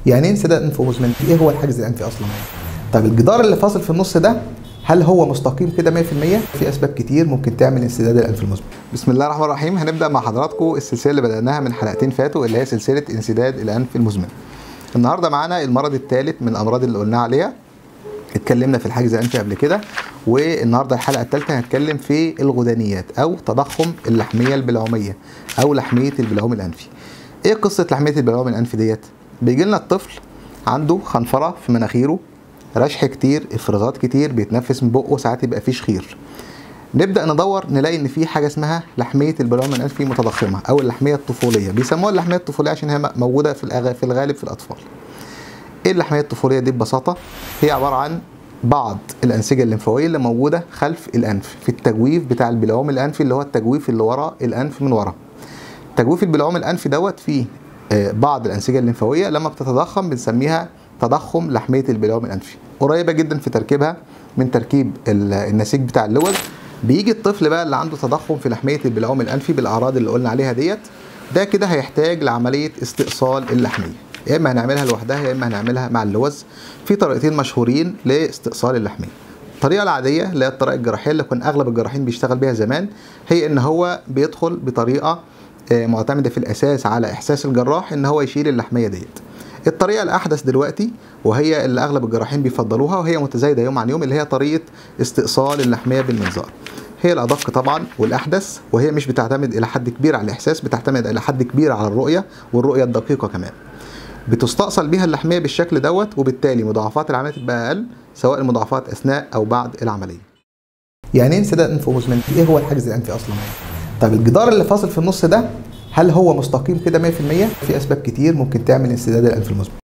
يعني ايه انسداد انف مزمن؟ ايه هو الحاجز الانفي اصلا؟ طيب الجدار اللي فاصل في النص ده هل هو مستقيم كده 100%؟ في اسباب كتير ممكن تعمل انسداد الانف المزمن. بسم الله الرحمن الرحيم هنبدا مع حضراتكم السلسله اللي بدأناها من حلقتين فاتوا اللي هي سلسله انسداد الانف المزمن. النهارده معانا المرض الثالث من الامراض اللي قلنا عليها اتكلمنا في الحاجز الانفي قبل كده والنهارده الحلقه الثالثه هنتكلم في الغدانيات او تضخم اللحميه البلعوميه او لحميه البلعوم الانفي. ايه قصه لحميه البلعوم الانفي ديت؟ بيجي لنا الطفل عنده خنفره في مناخيره رشح كتير افرازات كتير بيتنفس من بقه ساعات يبقى فيه شخير نبدا ندور نلاقي ان في حاجه اسمها لحميه البلعوم الانفي متضخمه او اللحميه الطفوليه بيسموها اللحميه الطفوليه عشان هي موجوده في الأغ... في الغالب في الاطفال ايه اللحميه الطفوليه دي ببساطه هي عباره عن بعض الانسجه الليمفاويه اللي موجوده خلف الانف في التجويف بتاع البلعوم الانفي اللي هو التجويف اللي ورا الانف من ورا تجويف البلعوم الانفي دوت فيه بعض الانسجه الليمفاويه لما بتتضخم بنسميها تضخم لحميه البلعوم الانفي قريبه جدا في تركيبها من تركيب النسيج بتاع اللوز بيجي الطفل بقى اللي عنده تضخم في لحميه البلعوم الانفي بالاعراض اللي قلنا عليها ديت ده كده هيحتاج لعمليه استئصال اللحميه يا اما هنعملها لوحدها يا اما هنعملها مع اللوز في طريقتين مشهورين لاستئصال اللحميه الطريقه العاديه اللي هي الطريقه الجراحيه اللي كان اغلب الجراحين بيشتغل بيها زمان هي ان هو بيدخل بطريقه معتمده في الاساس على احساس الجراح ان هو يشيل اللحميه ديت الطريقه الاحدث دلوقتي وهي اللي اغلب الجراحين بيفضلوها وهي متزايده يوم عن يوم اللي هي طريقه استئصال اللحميه بالمنظار هي الادق طبعا والاحدث وهي مش بتعتمد الى حد كبير على الاحساس بتعتمد الى حد كبير على الرؤيه والرؤيه الدقيقه كمان بتستأصل بيها اللحميه بالشكل دوت وبالتالي مضاعفات العمليه تبقى اقل سواء المضاعفات اثناء او بعد العمليه يعني ايه انسداد انف مزمن؟ ايه هو الحاجز الانفي اصلا؟ طيب الجدار اللي فاصل في النص ده هل هو مستقيم كده 100%؟ في اسباب كتير ممكن تعمل انسداد الانف المزمن.